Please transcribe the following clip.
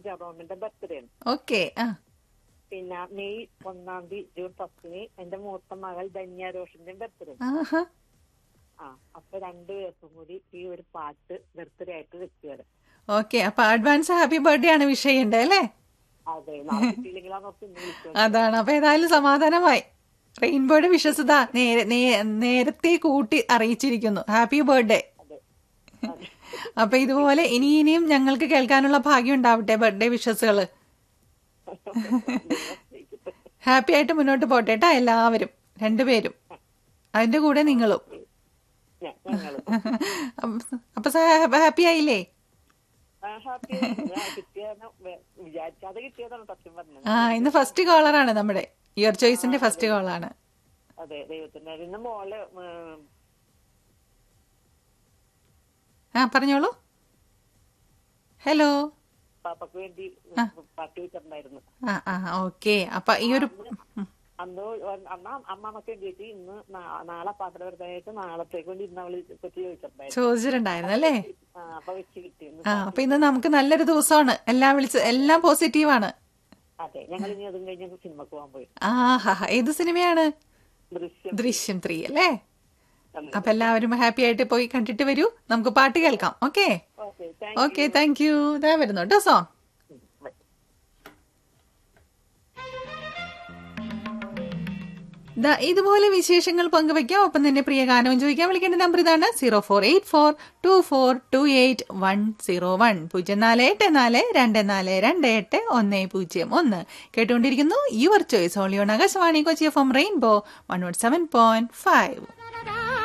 ജെറോമിന്റെ birthday ആണ് okay ആ പിന്നെ മെയ് ഒന്നാം തീയതി ജൂൺ ഫസ്റ്റിന് എന്റെ മൂത്ത മകൾ ധന്യ റോഷന്റെ ബർത്ത്ഡേ ആഹാ ആ അപ്പൊ രണ്ടുപേർക്കും കൂടി ഈ ഒരു പാട്ട് ബർത്ത്ഡേ ആയിട്ട് വെക്കുകയാണ് ഓക്കെ അപ്പൊ അഡ്വാൻസ് ഹാപ്പി ബർത്ത്ഡേ ആണ് വിഷയുണ്ട് അല്ലേ അതെ നാളെ കിട്ടിയില്ലെങ്കിലാണ് ഓർത്ത് ഇന്ന് വിളിച്ചത് അതാണ് അപ്പൊ ഏതായാലും സമാധാനമായി റെയിൻബോയുടെ വിശ്വസത നേരെ നേ- നേരത്തെ കൂട്ടി അറിയിച്ചിരിക്കുന്നു ഹാപ്പി ബർത്ത്ഡേ അതെ അതെ. അപ്പൊ ഇതുപോലെ ഇനി ഇനിയും ഞങ്ങൾക്ക് കേൾക്കാനുള്ള ഭാഗ്യം ഉണ്ടാവട്ടെ ബർത്ത്ഡേ വിശ്വസുകള് ഹാപ്പി ആയിട്ട് മുന്നോട്ട് പോട്ടെ കേട്ടാ എല്ലാവരും രണ്ടുപേരും അതിന്റെ കൂടെ നിങ്ങളും ഞ- ഞങ്ങള് അപ്പൊ ഹാപ്പി ആയില്ലേ ആ, happy ആ, കിട്ടിയതാണ് വേ- വിചാരിക്കാതെ കിട്ടിയതാണ് സത്യം പറഞ്ഞത് ആ ഇന്ന് ഫസ്റ്റ് കോളറാണ് നമ്മുടെ ഇയർ ചോയ്സിന്റെ ഫസ്റ്റ് കോളാണ് അതെ ദൈവത്തിന്റെ ഇന്ന് മോള് ഉം, ആ പറഞ്ഞോളൂ ഹലോ പാപ്പക്ക് വേണ്ടി പാട്ട് വെച്ചിട്ടുണ്ടായിരുന്നു ആ ആ ഓക്കെ അപ്പൊ ഈ ഒരു ഉം. അന്ന് ഒ- അന്ന് അമ്മാമ്മക്ക് വേണ്ടിയിട്ട് ഇന്ന് നാ- നാളെ പാത്രം വരുന്നതായിട്ട് നാളത്തേക്ക് വേണ്ടി ഇന്ന് അവള് കൊച്ചു ചോദിച്ചിട്ടുണ്ടായിരുന്നു ചോദിച്ചിട്ടുണ്ടായിരുന്നു അല്ലേ ആ അപ്പൊ വെച്ച് കിട്ടി ഇന്ന്. ആ അപ്പൊ ഇന്ന് നമുക്ക് നല്ലൊരു ദിവസമാണ് എല്ലാം വിളിച്ച് എല്ലാം പോസിറ്റീവാണ് അതെ ഞങ്ങൾ ഇനി അതും കഴിഞ്ഞ് സിനിമക്ക് പോകാൻ പോയി ആ ഹാ ഹാ. ഏത് സിനിമയാണ് ദൃശ്യം ദൃശ്യം ത്രീ അല്ലേ അതെ. അപ്പൊ എല്ലാവരും ഹാപ്പി ആയിട്ട് പോയി കണ്ടിട്ട് വരൂ നമുക്ക് പാട്ട് കേൾക്കാം okay okay thank okay thank you ഇതാ വരുന്നു കേട്ടോ സോങ് യു ബൈ ദാ ഇതുപോലെ വിശേഷങ്ങൾ പങ്കുവയ്ക്കാം ഒപ്പം തന്നെ പ്രിയ ഗാനവും ചോദിക്കാൻ വിളിക്കേണ്ട നമ്പർ ഇതാണ് zero four eight four two four two eight one zero one പൂജ്യം നാല് എട്ട് നാല് രണ്ട് നാല് രണ്ട് എട്ട് ഒന്ന് പൂജ്യം ഒന്ന് കേട്ടുകൊണ്ടിരിക്കുന്നു യുവർ ചോയ്സ് ഓളിയോൺ Akashvani Kochi F M rainbow one one seven point five